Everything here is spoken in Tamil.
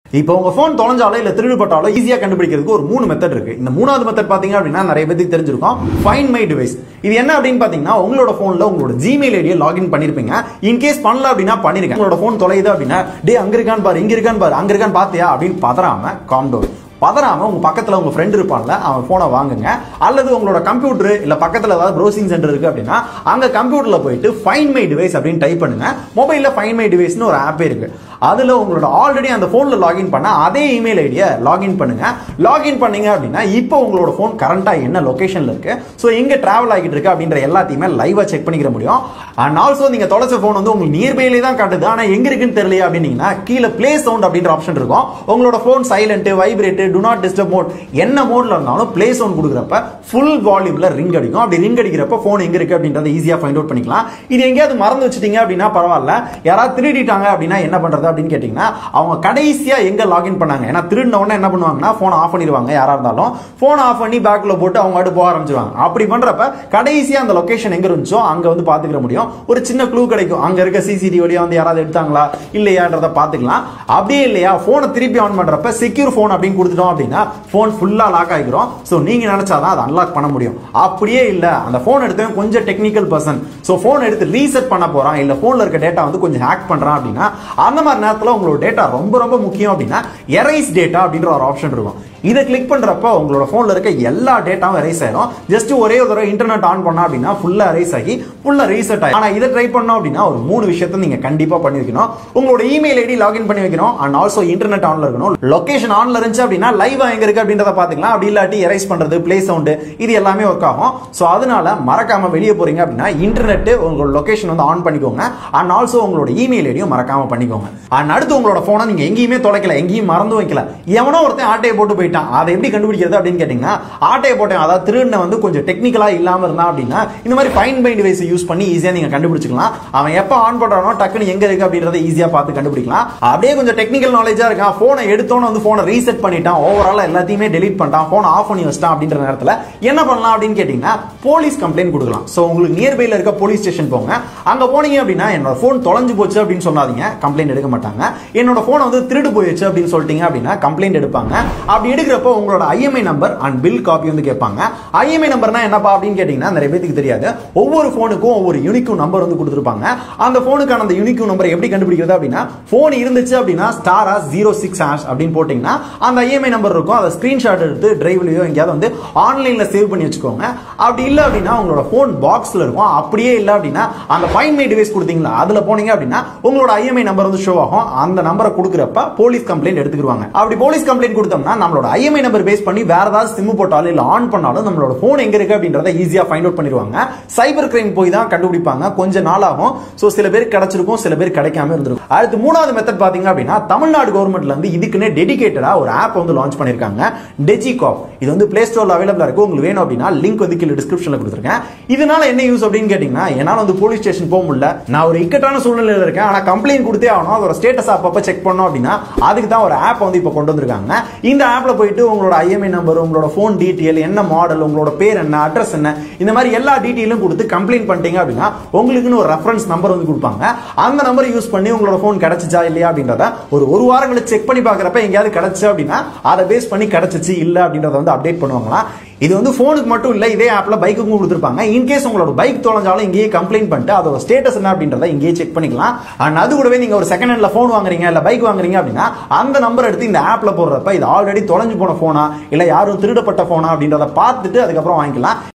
இப்போ உங்க ஃபோன் தொலைஞ்சாலோ இல்ல திருடுபட்டாலோ ஈஸியா கண்டுபிடிக்கிறதுக்கு ஒரு மூணு மெத்தட் இருக்கு இந்த மூணாவது மெத்தட் பாத்தீங்க அப்படின்னா நிறைய பேருக்கு தெரிஞ்சிருக்கும் ஃபைன் மை டிவைஸ் இது என்ன அப்படின்னு பாத்தீங்கன்னா உங்களோட போன்ல உங்களோட ஜிமெயில் ஐடியை லாகின் பண்ணிருப்பீங்க இன் கேஸ் பண்ணல அப்படின்னா பண்ணிருக்கேன் உங்களோட போன் தொலையுது அப்படின்னா டே அங்க இருக்கான்னு பாரு இங்க இருக்கான்னு பாரு அங்க இருக்கான்னு பாத்தியா அப்படின்னு பதறாம காம் டவுன் பதறாம உங்க பக்கத்துல உங்க ஃப்ரெண்ட் இருப்பான்ல அவன் போனை வாங்குங்க அல்லது உங்களோட கம்ப்யூட்டர் இல்ல பக்கத்துல ஏதாவது ப்ரௌசிங் சென்டர் இருக்கு அப்படின்னா அங்க கம்ப்யூட்டர்ல போயிட்டு ஃபைன் மை டிவைஸ் அப்படின்னு டைப் பண்ணுங்க மொபைல்ல ஃபைன் மை டிவைஸ்னு ஒரு ஆப்பே இருக்கு அதுல உங்களோட ஆல்ரெடி அந்த போன்ல லாகின் பண்ண அதே இமெயில் ஐடியை லாகின் பண்ணுங்க லாகின் பண்ணீங்க அப்படின்னா இப்போ உங்களோட போன் கரண்டா என்ன லொகேஷன்ல இருக்கு ஸோ எங்க டிராவல் ஆகிட்டு இருக்கு அப்படின்ற எல்லாத்தையுமே லைவா செக் பண்ணிக்கிற முடியும் அண்ட் ஆல்சோ நீங்க தொலைச்ச போன் வந்து உங்களுக்கு நியர்பைலே தான் காட்டுது ஆனா எங்க இருக்குன்னு தெரியலையா அப்படின்னீங்கன்னா கீழே பிளே சவுண்ட் அப்படின்ற ஆப்ஷன் இருக்கும் உங்களோட phone silent vibrate do not disturb mode என்ன மோட்ல இருந்தாலும் பிளே சவுண்ட் கொடுக்குறப்ப ஃபுல் வால்யூம்ல ரிங் அடிக்கும் அப்படி ரிங் அடிக்கிறப்ப போன் எங்க இருக்கு அப்படின்றத ஈஸியா ஃபைண்ட் அவுட் பண்ணிக்கலாம் இது எங்கேயாவது மறந்து வச்சுட்டீங்க அப்படின்னா பரவாயில்ல யாராவது திருடிட்டாங்க அப்படின்னா என்ன பண்றது அப்படின்னு கேட்டீங்கன்னா அவங்க கடைசியா எங்க லாகின் பண்ணாங்க ஏன்னா திருடின உடனே என்ன பண்ணுவாங்கன்னா போன் ஆஃப் பண்ணிடுவாங்க யாரா இருந்தாலும் போன் ஆஃப் பண்ணி பேக்ல போட்டு அவங்க பாட்டு போக ஆரம்பிச்சிருவாங்க அப்படி பண்றப்ப கடைசியா அந்த லொகேஷன் எங்க இருந்துச்சோ அங்க வந்து பாத்துக்கிற முடியும் ஒரு சின்ன க்ளூ கிடைக்கும் அங்க இருக்க சிசிடிவி வழியா வந்து யாராவது எடுத்தாங்களா இல்லையான்றத பாத்துக்கலாம் அப்படியே இல்லையா போனை திருப்பி ஆன் பண்றப்ப செக்யூர் போன் அப்படின்னு கொடுத்துட்டோம் அப்படின்னா போன் ஃபுல்லா லாக் ஆகிக்கிறோம் ஸோ நீங்க நினைச்சாதான் அதை அன்லாக் பண்ண முடியும் அப்படியே இல்ல அந்த போன் எடுத்தவன் கொஞ்சம் டெக்னிக்கல் பர்சன் ஸோ போன் எடுத்து ரீசெட் பண்ண போறான் இல்ல போன்ல இருக்க டேட்டா வந்து கொஞ்சம் ஹேக் பண்றான் அப்படின்னா அந்த மாதிரி நேரத்தில் உங்களோட டேட்டா ரொம்ப ரொம்ப முக்கியம் அப்படின்னா எரைஸ் டேட்டா அப்படின்ற ஒரு ஆப்ஷன் இருக்கும் இதை கிளிக் பண்றப்ப உங்களோட போன்ல இருக்க எல்லா டேட்டாவும் எரைஸ் ஆயிரும் ஜஸ்ட் ஒரே ஒரு தடவை இன்டர்நெட் ஆன் பண்ணா அப்படின்னா ஃபுல்லா எரைஸ் ஆகி ஃபுல்லா ரீசெட் ஆகி ஆனா இதை ட்ரை பண்ணோம் அப்படின்னா ஒரு மூணு விஷயத்த நீங்க கண்டிப்பா பண்ணி வைக்கணும் உங்களோட இமெயில் ஐடி லாகின் பண்ணி வைக்கணும் அண்ட் ஆல்சோ இன்டர்நெட் ஆன்ல இருக்கணும் லொகேஷன் ஆன்ல இருந்துச்சு அப்படின்னா லைவா எங்க இருக்கு அப்படின்றத பாத்துக்கலாம் அப்படி இல்லாட்டி எரைஸ் பண்றது பிளே சவுண்ட் இது எல்லாமே ஒர்க் ஆகும் ஸோ அதனால மறக்காம வெளியே போறீங்க அப்படின்னா இன்டர்நெட் உங்களோட லொகேஷன் வந்து ஆன் பண்ணிக்கோங்க அண்ட் ஆல்சோ உங்களோட இமெயில் ஐடியும் மறக்காம பண்ணிக்கோங்க அண்ட் அடுத்து உங்களோட போனை நீங்க எங்கேயுமே தொலைக்கல எங்கேயும் மறந்து வைக்கல எவனோ ஒருத்தன் ஆட்டையை போட்டு போயிட்டான் அதை எப்படி கண்டுபிடிக்கிறது அப்படின்னு கேட்டீங்கன்னா ஆட்டையை போட்டேன் அதாவது திருடின வந்து கொஞ்சம் டெக்னிக்கலா இல்லாம இருந்தா அப்படின்னா இந்த மாதிரி ஃபைன் பை டிவைஸ் யூஸ் பண்ணி ஈஸியா நீங்க கண்டுபிடிச்சிக்கலாம் அவன் எப்ப ஆன் பண்றானோ டக்குன்னு எங்க இருக்கு அப்படின்றத ஈஸியா பார்த்து கண்டுபிடிக்கலாம் அப்படியே கொஞ்சம் டெக்னிக்கல் நாலேஜா இருக்கான் போனை எடுத்தோன்னு வந்து போனை ரீசெட் பண்ணிட்டான் ஓவரால் எல்லாத்தையுமே டெலீட் பண்ணிட்டான் போனை ஆஃப் பண்ணி வச்சிட்டான் அப்படின்ற நேரத்தில் என்ன பண்ணலாம் அப்படின்னு கேட்டீங்கன்னா போலீஸ் கம்ப்ளைண்ட் கொடுக்கலாம் ஸோ உங்களுக்கு நியர்பைல இருக்க போலீஸ் ஸ்டேஷன் போங்க அங்க போனீங்க அப்படின்னா என்னோட போன் தொலைஞ்சு போச்சு அப்படின்னு சொல்லாதீங்க கம்ப்ளைண்ட் எடுக்க மாட்டாங்க என்னோட போன் வந்து திருடு போயிடுச்சு அப்படின்னு சொல்லிட்டீங்க அப்படின்னா கம்ப்ளைண்ட் எடுப்பாங்க அப்படி எடுக்கிறப்போ உங்களோட IMEI number and bill copy வந்து கேட்பாங்க ஐஎம்ஐ நம்பர்னா என்னப்பா அப்படின்னு கேட்டீங்கன்னா நிறைய பேருக்கு தெரியாது ஒவ்வொரு போனுக்கும் ஒவ்வொரு யூனிக்கும் நம்பர் வந்து கொடுத்துருப்பாங்க அந்த போனுக்கான அந்த யூனிக்கும் நம்பர் எப்படி கண்டுபிடிக்கிறது அப்படின்னா போன் இருந்துச்சு அப்படின்னா ஸ்டாரா ஜீரோ சிக்ஸ் ஹேஷ் அப்படின்னு போட்டீங்கன்னா அந்த ஐஎம்ஐ நம்பர் இருக்கும் அதை ஸ்கிரீன்ஷாட் எடுத்து டிரைவ்லயோ எங்கேயாவது வந்து ஆன்லைன்ல சேவ் பண்ணி வச்சுக்கோங்க அப்படி இல்லை அப்படின்னா உங்களோட போன் பாக்ஸ்ல இருக்கும் அப்படியே இல்லை அப்படின்னா அந்த ஃபைன் மை டிவைஸ் கொடுத்தீங்களா அதுல போனீங்க அப்படின்னா உங்களோட ஐஎம்ஐ நம்பர் வந்து ஷோ ஆகும் அந்த நம்பரை கொடுக்குறப்ப போலீஸ் கம்ப்ளைண்ட் எடுத்துக்கிடுவாங்க அப்படி போலீஸ் கம்ப்ளைண்ட் கொடுத்தோம்னா நம்மளோட ஐஎம்ஐ நம்பர் பேஸ் பண்ணி வேற ஏதாவது சிம் போட்டாலும் இல்ல ஆன் பண்ணாலும் நம்மளோட போன் எங்க இருக்கு அப்படின்றத ஈஸியா ஃபைண்ட் அவுட் பண்ணிடுவாங்க சைபர் கிரைம் போய் தான் கண்டுபிடிப்பாங்க கொஞ்ச நாள் ஆகும் சோ சில பேர் கிடைச்சிருக்கும் சில பேர் கிடைக்காம இருந்திருக்கும் அடுத்து மூணாவது மெத்தட் பாத்தீங்க அப்படின்னா தமிழ்நாடு கவர்மெண்ட்ல இருந்து இதுக்குன்னு டெடிகேட்டடா ஒரு ஆப் வந்து லான்ச் பண்ணிருக்காங்க டெஜிகாப் இது வந்து பிளே ஸ்டோர்ல அவைலபிளா இருக்கு உங்களுக்கு வேணும் அப்படின்னா லிங்க் வந்து கீழே டிஸ்கிரிப்ஷன்ல கொடுத்துருக்கேன் இதனால என்ன யூஸ் அப்படின்னு கேட்டீங்கன்னா என்னால வந்து போலீஸ் ஸ்டேஷன் போக முடியல நான் ஒரு இக்கட்டான சூழ்நிலையில இருக்கேன் ஆனா கம்ப்ளைண்ட் கொடுத்தே ஆகணும் அதோட ஸ்டேட்டஸ் அப்பப்ப செக் பண்ணோம் அப்படின்னா அதுக்கு தான் ஒரு ஆப் வந்து இப்போ கொண்டு வந்திருக்காங்க இந்த ஆப்ல போயிட்டு உங்களோட ஐஎம்ஐ நம்பர் உங்களோட ஃபோன் டீட்டெயில் என்ன மாடல் உங்களோட பேர் என்ன அட்ரஸ் என்ன இந்த மாதிரி எல்லா டீட்டெயிலும் கொடுத்து கம்ப்ளைண்ட் பண்ணிட்டீங்க அப்படின்னா உங்களுக்குன்னு ஒரு ரெஃபரன்ஸ் நம்பர் வந்து கொடுப்பாங்க அந்த நம்பர் யூஸ் பண்ணி உங்களோட ஃபோன் கிடைச்சிச்சா இல்லையா அப்படின்றத ஒரு ஒரு வாரம் கழிச்சு செக் பண்ணி பார்க்குறப்ப எங்கேயாவது கிடைச்சு அப்படின்னா அதை பேஸ் பண்ணி கிடைச்சிச்சு இல்லை அப்படின்றத வந்து அப்டேட் பண்ணுவாங்களா இது வந்து ஃபோனுக்கு மட்டும் இல்லை இதே ஆப்ல பைக்குக்கும் கொடுத்துருப்பாங்க இன்கேஸ் உங்களோட பைக் தொலைஞ்சாலும் இங்கேயே கம்ப்ளைண்ட் பண்ணிட்டு அதோட ஸ்டேட்டஸ் என்ன அப்படின்றத இங்கேயே செக் பண்ணிக்கலாம் அண்ட் அது கூடவே நீங்க ஒரு செகண்ட் ஹேண்ட்ல ஃபோன் வாங்குறீங்க இல்ல பைக் வாங்குறீங்க அப்படின்னா அந்த நம்பர் எடுத்து இந்த ஆப்ல போடுறப்ப இது ஆல்ரெடி தொலைஞ்சு போன போனா இல்ல யாரும் திருடப்பட்ட போனா அப்படின்றத பார்த்துட்டு அதுக்கப்புறம் வாங்கிக்கலாம்